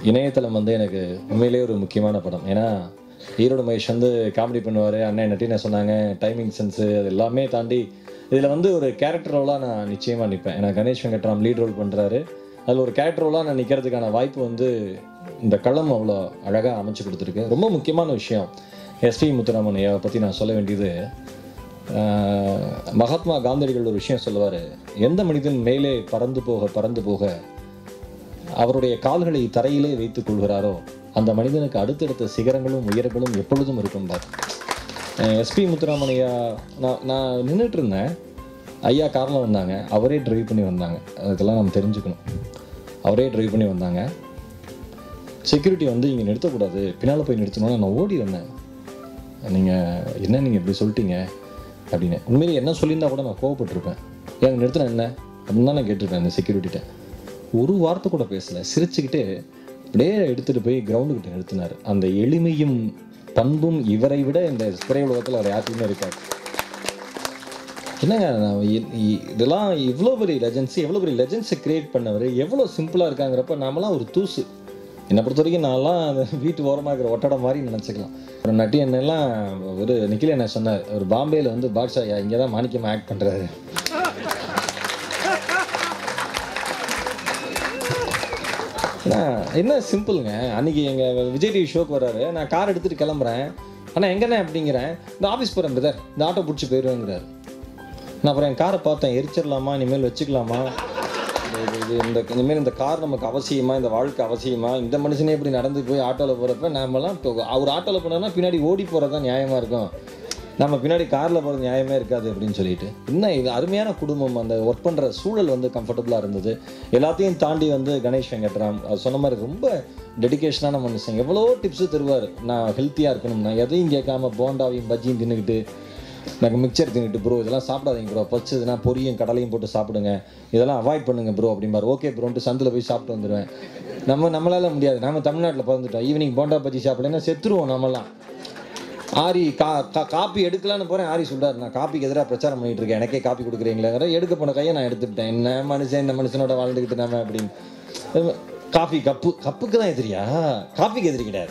இணையதளம் வந்து எனக்கு உண்மையிலேயே ஒரு முக்கியமான படம் ஏன்னா ஈரோடு மகேஷ் வந்து காமெடி பண்ணுவார் அண்ணன் நட்டின சொன்னாங்க டைமிங் சென்ஸு அது எல்லாமே தாண்டி இதில் வந்து ஒரு கேரக்டர் ரோலாக நான் நிச்சயமாக நிற்பேன் ஏன்னா கணேஷ் வெங்கட்ராம் லீட் ரோல் பண்ணுறாரு அதில் ஒரு கேரக்டர் ரோலாக நான் நிற்கிறதுக்கான வாய்ப்பு வந்து இந்த களம் அவ்வளோ அழகாக அமைச்சு கொடுத்துருக்கு ரொம்ப முக்கியமான விஷயம் எஸ்பி முத்துராமன் ஐயாவை பற்றி நான் சொல்ல வேண்டியது ஆஹ், மகாத்மா காந்தியடிகள் ஒரு விஷயம் சொல்லுவார் எந்த மனிதன் மேலே பறந்து போக பறந்து போக அவருடைய கால்களை தரையிலே வைத்துக் கொள்கிறாரோ அந்த மனிதனுக்கு அடுத்தடுத்த சிகரங்களும் உயரங்களும் எப்பொழுதும் இருக்கும்பார் எஸ்பி முத்துராமன் ஐயா நான் நான் நின்றுட்டு இருந்தேன் ஐயா காரில் வந்தாங்க அவரே டிரைவ் பண்ணி வந்தாங்க அதுக்கெல்லாம் நம்ம தெரிஞ்சுக்கணும் அவரே டிரைவ் பண்ணி வந்தாங்க செக்யூரிட்டி வந்து இங்கே நிறுத்தக்கூடாது பின்னால் போய் நிறுத்தணும்னு நான் ஓடி வந்தேன் நீங்கள் என்ன நீங்கள் இப்படி சொல்லிட்டீங்க அப்படின்னு உண்மையிலே என்ன சொல்லியிருந்தா கூட நான் கோவப்பட்டிருப்பேன் ஏன் நிறுத்தின என்ன அப்படின்னு தான் நான் கேட்டிருப்பேன் அந்த செக்யூரிட்டிகிட்ட ஒரு வார்த்தை கூட பேசல சிரிச்சுக்கிட்டு அப்படியே எடுத்துகிட்டு போய் கிரவுண்டுக்கிட்ட நிறுத்தினார் அந்த எளிமையும் பண்பும் இவரை விட இந்த திரை உலகத்தில் அவர் யாருக்குமே இருக்காது என்னங்க நான் இ- இ- இதெல்லாம் இவ்வளோ பெரிய லெஜன்ஸு எவ்வளோ பெரிய லெஜன்ஸை கிரியேட் பண்ணவர் எவ்வளோ சிம்பிளாக இருக்காங்கிறப்ப நாமெல்லாம் ஒரு தூசு என்னை பொறுத்த வரைக்கும் நான்லாம் அந்த வீட்டு ஓரமாக இருக்கிற ஒட்டடை மாதிரி நினச்சிக்கலாம் ஒரு நட்டி என்னெல்லாம் ஒரு நிக்கில் என்ன சொன்னார் ஒரு பாம்பேயில் வந்து பாட்ஷா இங்கே தான் மாணிக்கமாக ஆக்ட் பண்ணுறாரு என்ன சிம்பிளுங்க அன்னைக்கு எங்கள் விஜய் டிவி ஷோக்கு வர்றாரு நான் கார் எடுத்துகிட்டு கிளம்புறேன் ஆனால் எங்கண்ணே அப்படிங்கிறேன் இந்த ஆஃபீஸ் போகிறேன் பிரதர் இந்த ஆட்டோ பிடிச்சி போயிடுவேங்கிறார் நான் அப்புறம் என் காரை பார்த்தேன் எரிச்சிடலாமா இனிமேல் வச்சுக்கலாமா இது- இது இந்த இனிமேல் இந்த கார் நமக்கு அவசியமா இந்த வாழ்க்கை அவசியமா இந்த மனுஷனே இப்படி நடந்து போய் ஆட்டோவில் போகிறப்ப நாமெல்லாம் இப்போ அவர் ஆட்டோவில் போனோம்னா பின்னாடி ஓடி போகிறது தான் நியாயமாக இருக்கும் நம்ம பின்னாடி காரில் போகிறது நியாயமே இருக்காது அப்படின்னு சொல்லிட்டு இன்னும் இது அருமையான குடும்பம் அந்த ஒர்க் பண்ணுற சூழல் வந்து கம்ஃபர்டபுளாக இருந்தது எல்லாத்தையும் தாண்டி வந்து கணேஷ் வெங்கட்ராம் அது சொன்ன மாதிரி ரொம்ப டெடிகேஷனான மனுஷன் எவ்வளோ டிப்ஸு தருவார் நான் ஹெல்த்தியாக இருக்கணும் நான் எதையும் கேட்காம போண்டாவையும் பஜ்ஜியும் தின்னுக்கிட்டு எனக்கு மிக்சர் தின்னுட்டு ப்ரோ இதெல்லாம் சாப்பிடாதீங்க ப்ரோ பச்சதுன்னா பொரியும் கடலையும் போட்டு சாப்பிடுங்க இதெல்லாம் அவாய்ட் பண்ணுங்க ப்ரோ அப்படிம்பாரு ஓகே ப்ரோன்ட்டு சந்தில் போய் சாப்பிட்டு வந்துடுவேன் நம்ம நம்மளால முடியாது நம்ம தமிழ்நாட்டில் பிறந்துட்டோம் ஈவினிங் போண்டா பஜ்ஜி சாப்பிடலன்னா செத்துருவோம் நம்மலாம் ஆரி கா கா காப்பி எடுக்கலான்னு போகிறேன் ஆரி சொல்றாரு நான் காப்பிக்கு எதிராக பிரச்சாரம் பண்ணிட்டு இருக்கேன் எனக்கே காப்பி கொடுக்குறீங்களேங்கிற எடுக்க போன கையை நான் எடுத்துக்கிட்டேன் என்ன மனுஷன் இந்த மனுஷனோட வாழ்ந்துக்கிட்டு நாம அப்படின்னு காஃபி கப்பு கப்புக்கு தான் எதிரியா காஃபிக்கு எதிரி கிடையாது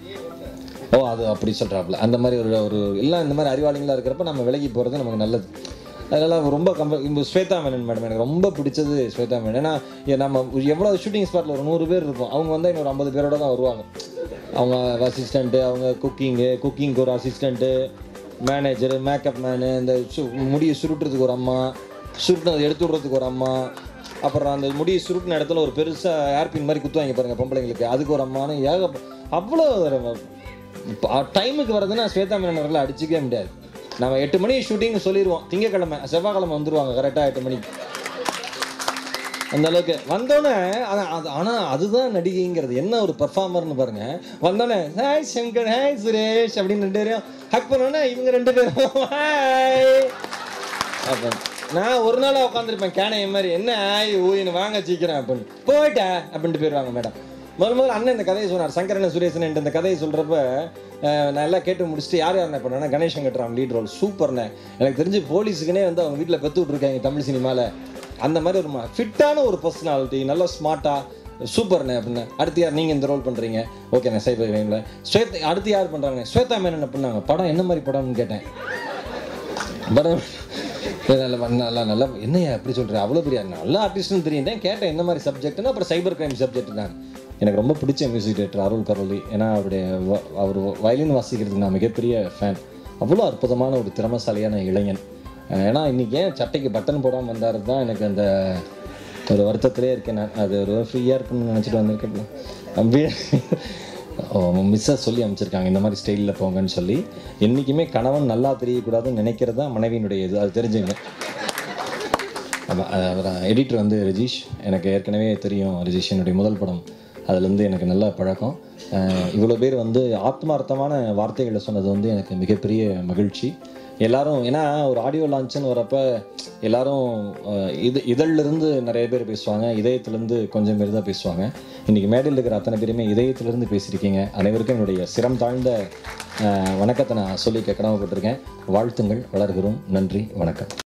ஓ அது அப்படி சொல்கிறாப்புல அந்த மாதிரி ஒரு ஒரு எல்லாம் இந்த மாதிரி அறிவாளிகளாக இருக்கிறப்ப நம்ம விலகி போகிறது நமக்கு நல்லது அதெல்லாம் ரொம்ப கம்ப இப்போ ஸ்வேதா மேனன் மேடம் எனக்கு ரொம்ப பிடிச்சது ஸ்வேதா மேனன் ஏன்னா ஏ, நம்ம எவ்வளோ ஷூட்டிங் ஸ்பாட்டில் ஒரு நூறு பேர் இருப்போம் அவங்க வந்து இன்னொரு ஐம்பது பேரோட தான் வருவாங்க அவங்க அசிஸ்டண்ட்டு அவங்க குக்கிங்கு குக்கிங்க்கு ஒரு அசிஸ்டண்ட்டு மேனேஜரு மேக்கப் மேனு இந்த சு முடியை சுருட்டுறதுக்கு ஒரு அம்மா சுருட்டினது எடுத்து விடுறதுக்கு ஒரு அம்மா அப்புறம் அந்த முடி சுருட்டின இடத்துல ஒரு பெருசாக ஏர்பின் மாதிரி குத்துவாங்க பாருங்க பொம்பளைங்களுக்கு அதுக்கு ஒரு அம்மானு ஏக அவ்வளோ டைமுக்கு வரதுன்னா ஸ்வேதா மேனன் அவர்களை அடிச்சிக்கவே முடியாது நம்ம எட்டு மணி ஷூட்டிங் சொல்லிடுவோம் திங்கக்கிழமை செவ்வாய்க்கிழமை வந்துருவாங்க கரெக்டாக எட்டு மணிக்கு அந்த அளவுக்கு வந்தோடனே ஆனா- அது ஆனால் அதுதான் நடிகைங்கிறது என்ன ஒரு பெர்ஃபார்மர்னு பாருங்க வந்தோடனே ஹாய் சங்கர் ஹாய் சுரேஷ் அப்படின்னு ரெண்டு பேரும் ஹக் பண்ணோன்னே இவங்க ரெண்டு பேரும் ஹாய் அப்போ நான் ஒரு நாளாக உட்காந்துருப்பேன் கேனைய மாதிரி என்ன ஆய் ஊயின்னு வாங்க சீக்கிரம் அப்படின்னு போயிட்டேன் அப்படின்ட்டு போயிடுவாங்க மேடம் முதல் முதல்ல அண்ணன் இந்த கதையை சொன்னார் சங்கரன் சுரேசன் இந்த கதையை சொல்கிறப்ப நான் எல்லாம் கேட்டு முடிச்சுட்டு யார் யார் என்ன பண்ணேன்னா கணேஷ் வெங்கட்ராம் லீட் ரோல் சூப்பர்ண்ணே எனக்கு தெரிஞ்சு போலீஸுக்குனே வந்து அவங்க வீட்டில் பெற்று விட்ருக்காங்க தமிழ் சினிமாவில் அந்த மாதிரி ஒரு ஃபிட்டான ஒரு பர்சனாலிட்டி நல்லா ஸ்மார்ட்டாக சூப்பர்ண்ணே அப்படின்னு அடுத்து யார் நீங்கள் இந்த ரோல் பண்ணுறீங்க ஓகேண்ணே சைபர் கிரைமில் ஸ்வேத் அடுத்து யார் பண்ணுறாங்க ஸ்வேதா மேனன் பண்ணாங்க படம் என்ன மாதிரி படம்னு கேட்டேன் படம் நல்ல நல்லா நல்லா என்னையா எப்படி சொல்கிறேன் அவ்வளோ பெரிய நல்ல ஆர்டிஸ்ட்னு தெரியும் தான் கேட்டேன் என்ன மாதிரி சப்ஜெக்ட்னா அப்புறம் சைபர் கிரைம் சப்ஜெக்ட் தான் எனக்கு ரொம்ப பிடிச்ச மியூசிக் டேரக்டர் அருள் கரோலி ஏன்னா அவருடைய வ- அவர் வயலின் வாசிக்கிறதுக்கு நான் மிகப்பெரிய ஃபேன் அவ்வளோ அற்புதமான ஒரு திறமசாலியான இளைஞன் அஹ் ஏன்னா இன்றைக்கி ஏன் சட்டைக்கு பட்டன் போடாமல் வந்தார் தான் எனக்கு அந்த ஒரு வருத்தத்திலே இருக்கேன் நான் அது ஒரு ஃப்ரீயாக இருக்குன்னு நினச்சிட்டு வந்திருக்கேன் நம்பி மிஸ்ஸாக சொல்லி அமைச்சிருக்காங்க இந்த மாதிரி ஸ்டைலில் போங்கன்னு சொல்லி என்றைக்குமே கணவன் நல்லா தெரியக்கூடாதுன்னு நினைக்கிறது தான் மனைவியினுடைய இது அது தெரிஞ்சுங்க எடிட்டர் வந்து ரிஜீஷ் எனக்கு ஏற்கனவே தெரியும் ரிஜீஷ் என்னுடைய முதல் படம் அதுலேருந்து எனக்கு நல்ல பழக்கம் அஹ் இவ்வளோ பேர் வந்து ஆத்மார்த்தமான வார்த்தைகளை சொன்னது வந்து எனக்கு மிகப்பெரிய மகிழ்ச்சி எல்லாரும் ஏன்னா ஒரு ஆடியோ லான்ச்சுன்னு வரப்ப எல்லாரும் அஹ், இது இதழிலிருந்து நிறைய பேர் பேசுவாங்க இதயத்திலேருந்து கொஞ்சம் பேர் தான் பேசுவாங்க இன்றைக்கி மேடையில் இருக்கிற அத்தனை பேருமே இதயத்திலிருந்து பேசியிருக்கீங்க அனைவருக்கும் என்னுடைய சிரம் தாழ்ந்த அஹ், வணக்கத்தை நான் சொல்லி கடமைப்பட்டிருக்கேன் வாழ்த்துங்கள் வளர்கிறோம் நன்றி வணக்கம்